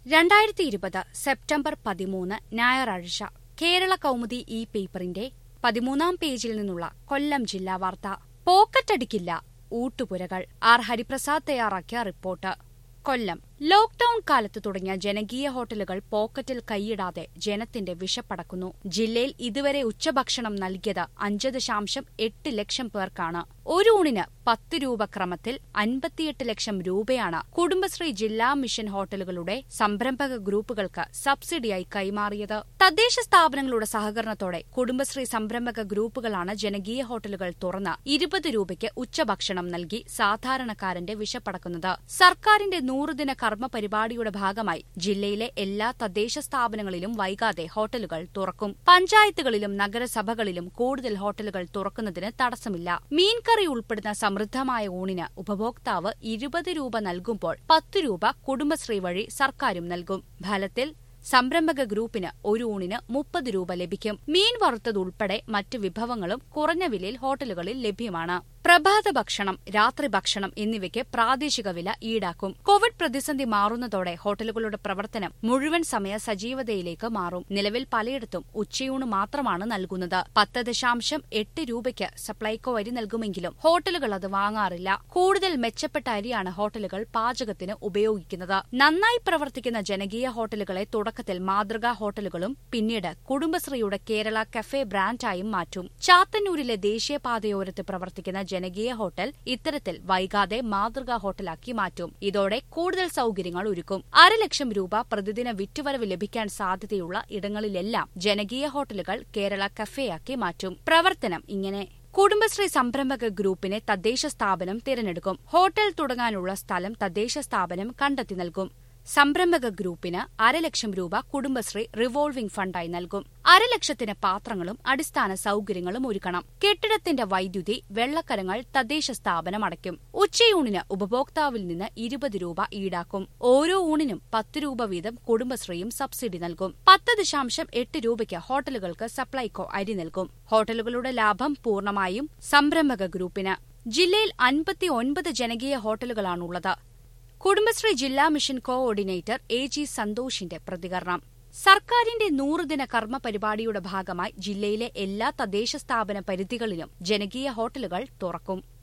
രണ്ടായിരത്തി ഇരുപത് സെപ്റ്റംബർ പതിമൂന്ന് ഞായറാഴ്ച കേരള കൗമുദി ഈ പേപ്പറിന്റെ പതിമൂന്നാം പേജിൽ നിന്നുള്ള കൊല്ലം ജില്ലാ വാർത്ത പോക്കറ്റടിക്കില്ല ഊട്ടുപുരകൾ ആർ ഹരിപ്രസാദ് തയ്യാറാക്കിയ റിപ്പോർട്ട് കൊല്ലം ലോക്ഡൌൺ കാലത്ത് തുടങ്ങിയ ജനകീയ ഹോട്ടലുകൾ പോക്കറ്റിൽ കൈയിടാതെ ജനത്തിന്റെ വിശപ്പടക്കുന്നു ജില്ലയിൽ ഇതുവരെ ഉച്ചഭക്ഷണം നൽകിയത് അഞ്ച് ദശാംശം എട്ട് ലക്ഷം പേർക്കാണ് ഒരു ഊണിന് പത്ത് രൂപ ക്രമത്തിൽ അൻപത്തിയെട്ട് ലക്ഷം രൂപയാണ് കുടുംബശ്രീ ജില്ലാ മിഷൻ ഹോട്ടലുകളുടെ സംരംഭക ഗ്രൂപ്പുകൾക്ക് സബ്സിഡിയായി കൈമാറിയത് തദ്ദേശ സ്ഥാപനങ്ങളുടെ സഹകരണത്തോടെ കുടുംബശ്രീ സംരംഭക ഗ്രൂപ്പുകളാണ് ജനകീയ ഹോട്ടലുകൾ തുറന്ന് ഇരുപത് രൂപയ്ക്ക് ഉച്ചഭക്ഷണം നൽകി സാധാരണക്കാരന്റെ വിശപ്പടക്കുന്നത് സർക്കാരിന്റെ നൂറുദിന കർമ്മ പരിപാടിയുടെ ഭാഗമായി ജില്ലയിലെ എല്ലാ തദ്ദേശ സ്ഥാപനങ്ങളിലും വൈകാതെ ഹോട്ടലുകൾ തുറക്കും പഞ്ചായത്തുകളിലും നഗരസഭകളിലും കൂടുതൽ ഹോട്ടലുകൾ തുറക്കുന്നതിന് തടസ്സമില്ല മീൻകറി ഉൾപ്പെടുന്ന സമൃദ്ധമായ ഊണിന് ഉപഭോക്താവ് ഇരുപത് രൂപ നൽകുമ്പോൾ പത്ത് രൂപ കുടുംബശ്രീ വഴി സർക്കാരും നൽകും ഫലത്തിൽ സംരംഭക ഗ്രൂപ്പിന് ഒരു ഊണിന് മുപ്പത് രൂപ ലഭിക്കും മീൻ വറുത്തതുൾപ്പെടെ മറ്റ് വിഭവങ്ങളും കുറഞ്ഞ വിലയിൽ ഹോട്ടലുകളിൽ ലഭ്യമാണ് പ്രഭാത ഭക്ഷണം രാത്രി ഭക്ഷണം എന്നിവയ്ക്ക് പ്രാദേശിക വില ഈടാക്കും കോവിഡ് പ്രതിസന്ധി മാറുന്നതോടെ ഹോട്ടലുകളുടെ പ്രവർത്തനം മുഴുവൻ സമയ സജീവതയിലേക്ക് മാറും നിലവിൽ പലയിടത്തും ഉച്ചയൂണ് മാത്രമാണ് നൽകുന്നത് പത്ത് ദശാംശം എട്ട് രൂപയ്ക്ക് സപ്ലൈകോ അരി നൽകുമെങ്കിലും ഹോട്ടലുകൾ അത് വാങ്ങാറില്ല കൂടുതൽ മെച്ചപ്പെട്ട അരിയാണ് ഹോട്ടലുകൾ പാചകത്തിന് ഉപയോഗിക്കുന്നത് നന്നായി പ്രവർത്തിക്കുന്ന ജനകീയ ഹോട്ടലുകളെ തുടക്കത്തിൽ മാതൃകാ ഹോട്ടലുകളും പിന്നീട് കുടുംബശ്രീയുടെ കേരള കഫേ ബ്രാൻഡായും മാറ്റും ചാത്തന്നൂരിലെ ദേശീയപാതയോരത്ത് പ്രവർത്തിക്കുന്ന ജനകീയ ഹോട്ടൽ ഇത്തരത്തിൽ വൈകാതെ മാതൃകാ ഹോട്ടലാക്കി മാറ്റും ഇതോടെ കൂടുതൽ സൌകര്യങ്ങൾ ഒരുക്കും അരലക്ഷം രൂപ പ്രതിദിന വിറ്റുവരവ് ലഭിക്കാൻ സാധ്യതയുള്ള ഇടങ്ങളിലെല്ലാം ജനകീയ ഹോട്ടലുകൾ കേരള കഫേയാക്കി മാറ്റും പ്രവർത്തനം ഇങ്ങനെ കുടുംബശ്രീ സംരംഭക ഗ്രൂപ്പിനെ തദ്ദേശ സ്ഥാപനം തിരഞ്ഞെടുക്കും ഹോട്ടൽ തുടങ്ങാനുള്ള സ്ഥലം തദ്ദേശ സ്ഥാപനം കണ്ടെത്തി നൽകും സംരംഭക ഗ്രൂപ്പിന് അരലക്ഷം രൂപ കുടുംബശ്രീ റിവോൾവിംഗ് ഫണ്ടായി നൽകും അരലക്ഷത്തിന് പാത്രങ്ങളും അടിസ്ഥാന സൌകര്യങ്ങളും ഒരുക്കണം കെട്ടിടത്തിന്റെ വൈദ്യുതി വെള്ളക്കരങ്ങൾ തദ്ദേശ സ്ഥാപനം അടയ്ക്കും ഉച്ചയൂണിന് ഉപഭോക്താവിൽ നിന്ന് ഇരുപത് രൂപ ഈടാക്കും ഓരോ ഊണിനും പത്ത് രൂപ വീതം കുടുംബശ്രീയും സബ്സിഡി നൽകും പത്ത് ദശാംശം എട്ട് രൂപയ്ക്ക് ഹോട്ടലുകൾക്ക് സപ്ലൈകോ അരി നൽകും ഹോട്ടലുകളുടെ ലാഭം പൂർണ്ണമായും സംരംഭക ഗ്രൂപ്പിന് ജില്ലയിൽ അൻപത്തി ഒൻപത് ജനകീയ ഹോട്ടലുകളാണുള്ളത് കുടുംബശ്രീ ജില്ലാ മിഷൻ കോഓർഡിനേറ്റർ എ ജി സന്തോഷിന്റെ പ്രതികരണം സർക്കാരിന്റെ നൂറുദിന കർമ്മ പരിപാടിയുടെ ഭാഗമായി ജില്ലയിലെ എല്ലാ തദ്ദേശ സ്ഥാപന പരിധികളിലും ജനകീയ ഹോട്ടലുകൾ തുറക്കും